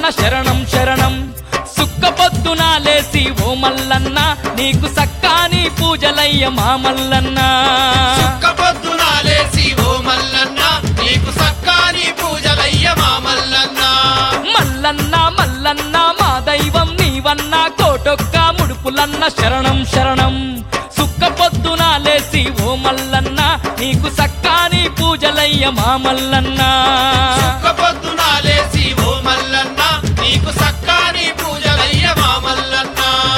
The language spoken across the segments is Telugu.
శరణం శరణం సుక్క పొద్దున లేసి ఓ మల్లన్న నీకు సక్కాని పూజలయ్య మా మల్లన్న సుక్క పొద్దున లేసి ఓ మల్లన్న నీకు సక్కాని పూజలయ్య మా మల్లన్న మల్లన్న మల్లన్న మా దైవం నీవన్న కోటొక్క ముడుపులన్న శరణం శరణం సుక్క పొద్దున లేసి ఓ మల్లన్న నీకు సక్కాని పూజలయ్య మా మల్లన్న సుక్క పొద్దున లేసి ఓ మల్లన్న నీకు సక్కాని పూజలయ్య మా మల్లన్న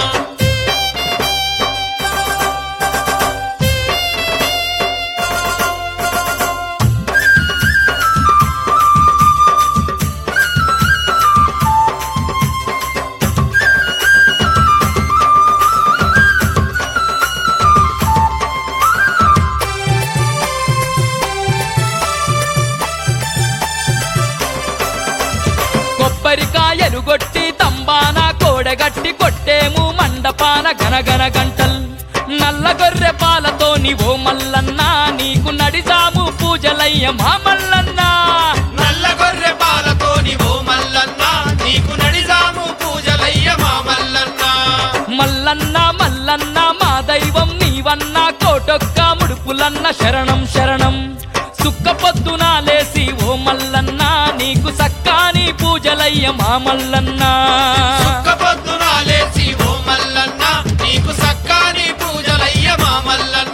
కొబ్బరికాయలు కొట్టి తంబాన కోడగట్టి కొట్టేము మండపాన గనగన గంటల్ నల్ల గొర్రె పాలతో ఓ మల్లన్న నీకు నడిసాము పూజలయ్య మా మల్లన్న నల్ల గొర్రె పాలతోని ఓ మల్లన్న నీకు నడిజాము పూజలయ్య మా మల్లన్న మల్లన్న మల్లన్న మా దైవం నీవన్న కోటొక్క ముడుపులన్న శరణం శరణం సుక్క పొద్దున లేసి ఓ మల్లన్న నీకు సక్కాని పూజలయ్య మా మల్లన్న సుక్క పొద్దున లేచి ఓ మల్లన్న నీకు సక్కాని పూజలయ్య మా మల్లన్న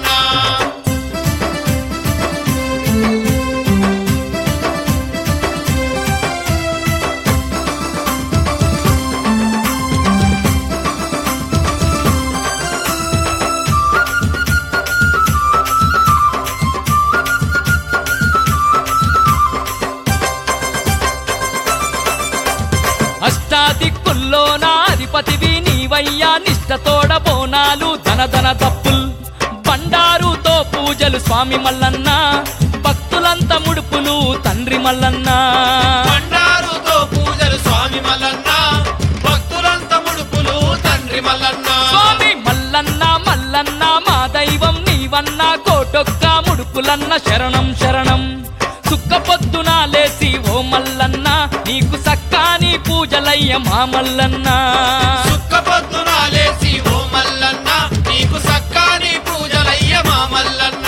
అష్టాదిక్కుల్లో నా అధిపతివి నీవయ్యా నిష్టతోడ బోనాలు ధన ధన తప్పుల్ బండారుతో పూజలు స్వామి మల్లన్న భక్తులంత ముడుపులు తండ్రి మల్లన్న బండారుతో పూజలు స్వామి మల్లన్న భక్తులంత ముడుపులు తండ్రి మల్లన్న స్వామి మల్లన్న మల్లన్న మా దైవం నీవన్న కోటొక్క ముడుపులన్న శరణం శరణం సుక్క పొద్దున లేసి ఓ మల్లన్న నీకు సక్కాని పూజలయ్య మా మల్లన్న సుక్క పొద్దున లేచి ఓ మల్లన్న నీకు సక్కాని పూజలయ్య మా మల్లన్న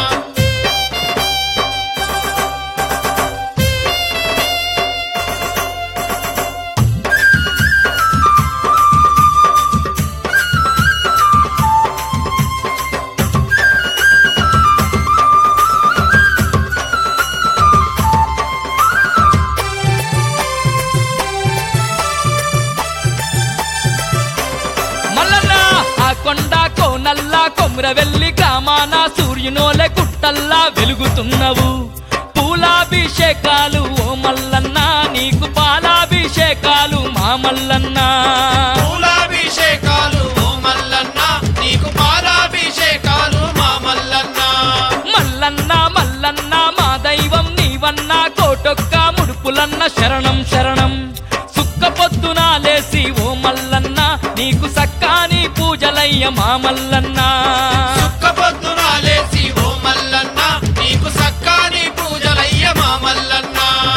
మల్లన్న ఆ కొండ కోనల్ల కొమ్రవెల్లి గ్రామాన సూర్యునోలే గుట్టల్లా వెలుగుతున్నవు పూలాభిషేకాలు ఓ మల్లన్న నీకు పాలాభిషేకాలు మా మల్లన్న పూలాభిషేకాలు ఓ మల్లన్న నీకు పాలాభిషేకాలు మా మల్లన్న మల్లన్న మల్లన్న మా దైవం నీవన్న కోటొక్క ముడుపులన్న శరణం శరణం సుక్క పొద్దున లేసి ఓ మల్లన్న నీకు సక్కాని పూజలయ్య మా మల్లన్న సుక్క పొద్దున లేచి ఓ మల్లన్న నీకు సక్కాని పూజలయ్య మా మల్లన్న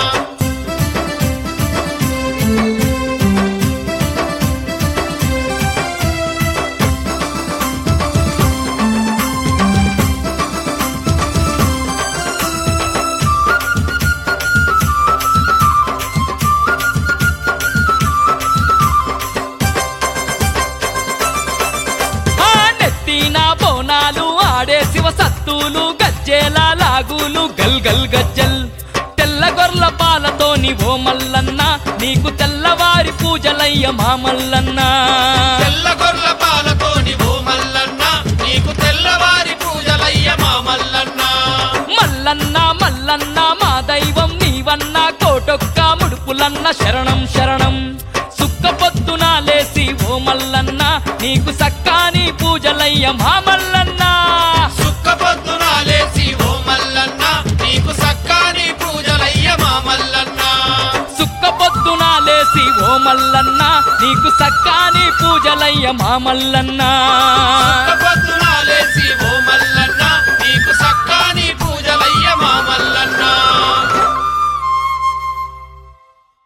ఆ నెత్తిన బోనాలు ఆడే శివ సత్తులు గజ్జేల లాగులు గల్ గల్ గజ్జల్ తెల్ల గొర్ల పాలతోని ఓ మల్లన్న నీకు తెల్లవారి పూజలయ్య మా మల్లన్న తెల్ల గొర్ల పాలతోని ఓ మల్లన్న నీకు తెల్లవారి పూజలయ్య మా మల్లన్న మల్లన్న మల్లన్న మా దైవం నీవన్న కోటొక్క ముడుపులన్న శరణం శరణం సుక్క పొద్దున లేసి ఓ మల్లన్న నీకు సక్కాని పూజలయ్య మా మల్లన్న సుక్క పొద్దున లేచి ఓ మల్లన్న నీకు సక్కాని పూజలయ్య మా మల్లన్న సుక్క పొద్దున లేసి ఓ మల్లన్న నీకు సక్కాని పూజలయ్య మా మల్లన్న సుక్క పొద్దున లేచి ఓ